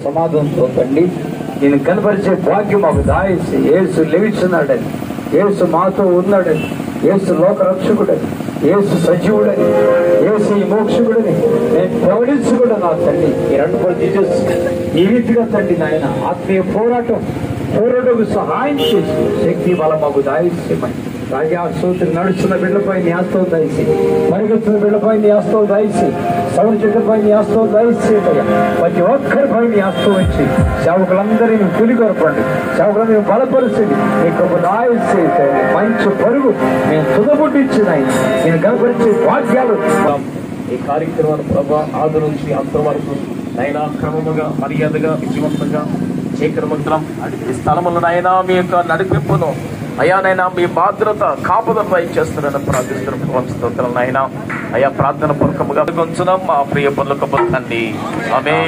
సమాధానంతో తండ్రి నేను కనపరిచే భాగ్యం మాకు దాయిసి ఏసు లేచున్నాడని ఏసు మాతో ఉన్నాడని ఏసు లోక రక్షకుడని ఏసు సజీవుడని ఏసు ఈ మోక్షకుడని నేను ప్రవహించుకున్నా నా తండ్రి ఈ రెండు కూడా జీసస్ ఈ రీతిగా తండ్రి నాయన ఆత్మీయ పోరాటం పోరాటకు సహాయం చేసి శక్తి బలం మాకు దాయిస్తామని రాజా సూత్రి నడుస్తున్న బిడ్డపై నీ ఆస్తో దయచి పరిగెత్తున్న బిడ్డపై నీ ఆస్తో దయచి సౌరు చెడ్డపై నీ ఆస్తో దయచి ప్రతి ఒక్కరిపై నీ ఆస్తో వచ్చి సేవకులందరినీ పులికొరపండి సేవకులందరినీ బలపరిచింది నీ గొప్ప దాయిస్తే మంచి పరుగు మేము తుదబుట్టించినాయి నేను కనపరిచే భాగ్యాలు ఈ కార్యక్రమాన్ని ప్రభా ఆది నుంచి అంత వరకు నైనా క్రమముగా మర్యాదగా విజయవంతంగా చీకరమంతరం ఈ స్థలములో నైనా మీ యొక్క నడిపింపును అయ్యానైనా మీ భద్రత కాపుదలపై చేస్తున్నారని ప్రార్థిస్తున్న స్తోత్రం నైనా అయ్యా ప్రార్థన పూర్వకముగా కొంచున్నాం మా ప్రియ పనులకు పొందండి ఆమె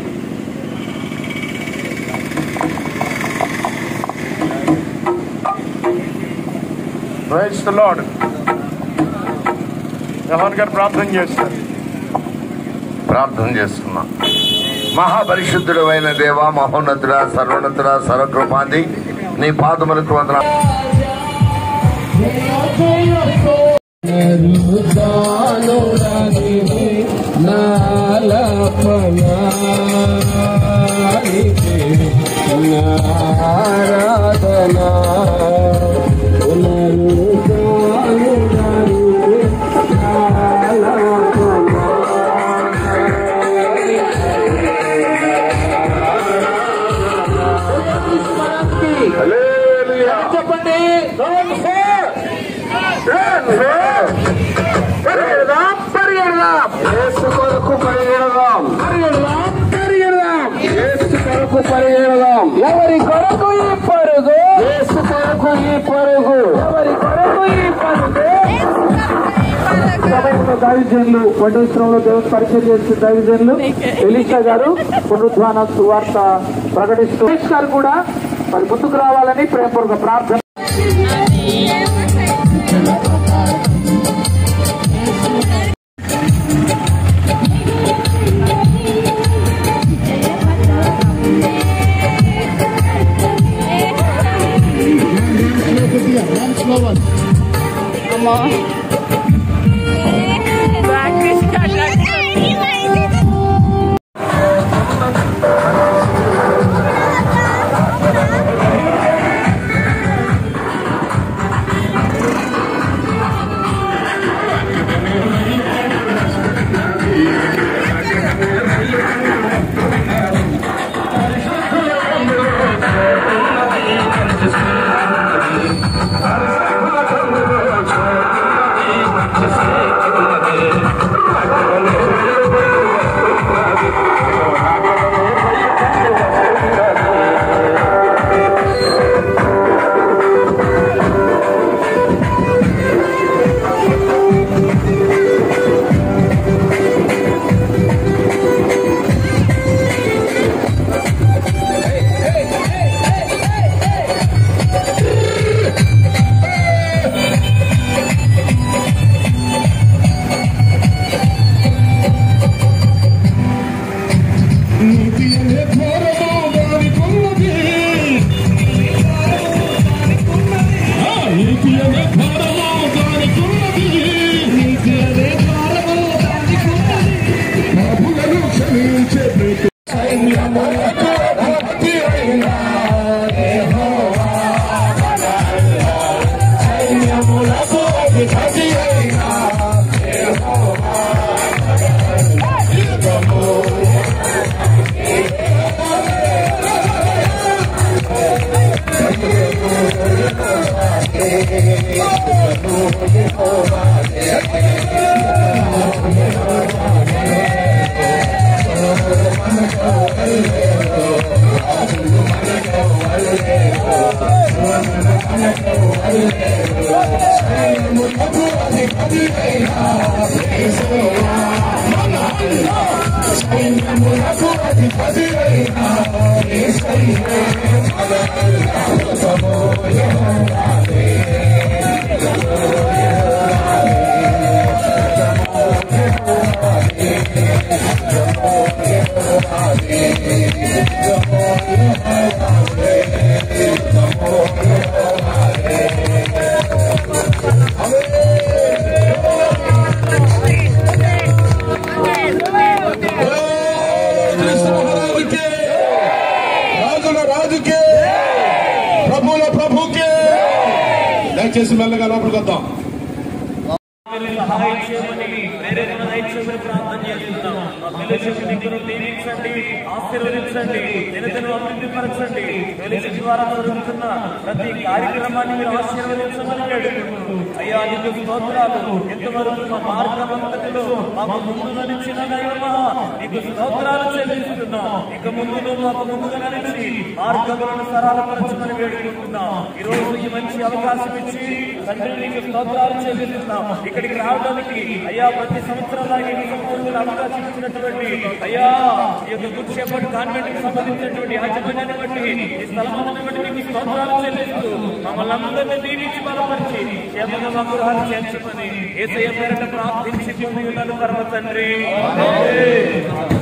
ప్రైజ్ ద లార్డ్ యోహాన్ గారు ప్రార్థన చేస్తారు ప్రార్థన చేస్తున్నా మహాపరిశుద్ధుడు అయిన దేవ మహోన్నతుడ సర్వోన్నతుడ సర్వకృపాది నీ పాదములకు వందన చెప్పండి యేసు కొరకు పరిగెడదాం పరిగెడదాం పరిగెడదాం యేసు కొరకు పరిగెడదాం ఎవరి కొరకు ఈ పరుగు యేసు కొరకు ఈ పరుగు ఎవరి కొరకు ఈ పరుగు సమయంలో దైవజనులు వడ్డేశ్వరంలో దేవుని పరిచయం చేసిన దైవజనులు ఎలీషా గారు పునరుద్ధాన సువార్త ప్రకటిస్తూ సురేష్ గారు కూడా మరి ముందుకు రావాలని ప్రేమపూర్వక ప్రార్థన Thank you. క్రీస్తు మహారాజుకే రాజుల రాజుకే ప్రభుల ప్రభుకే దయచేసి మెల్లగా లోపలికి వద్దాం సహాయం చేయమని ప్రేరేపణ దయచేయమని ప్రార్థన చేస్తున్నాం ఫెలోషిప్ దిక్కును దీవించండి ఆశీర్వదించండి దినదిన అభివృద్ధి పరచండి ఫెలోషిప్ ద్వారా జరుగుతున్న ప్రతి కార్యక్రమాన్ని మీరు ఆశీర్వదించమని వేడుకుంటూ అయ్యా నీకు స్తోత్రాలు ఎంతవరకు మా మార్గం అంతటిలో మాకు ముందు నడిచిన దైవమా నీకు స్తోత్రాలు చెల్లిస్తున్నాం ఇక ముందు మాకు ముందుగా నడిచి మార్గములను సరళపరచమని వేడుకుంటున్నాం ఈ రోజు ఈ మంచి అవకాశం ఇచ్చి తండ్రి నీకు స్తోత్రాలు చెల్లిస్తున్నాం ఇక్కడికి రావడానికి అయ్యా ప్రతి సంవత్సరం లాగే ఈ సంవత్సరం అవకాశం ఇచ్చినటువంటి అయ్యా ఈ యొక్క గుడ్ షెపర్డ్ కాన్వెంట్ కి సంబంధించినటువంటి యాజమాన్యాన్ని బట్టి ఈ స్థలములను బట్టి నీకు స్తోత్రాలు చెల్లిస్తూ మమ్మల్ని అందరినీ దీవించి బలపరిచి క్షేమంగా మా గృహాలు చేర్చమని ఏసయ్య పేరట ప్రార్థించి పొంది ఉన్నాను పరమ తండ్రి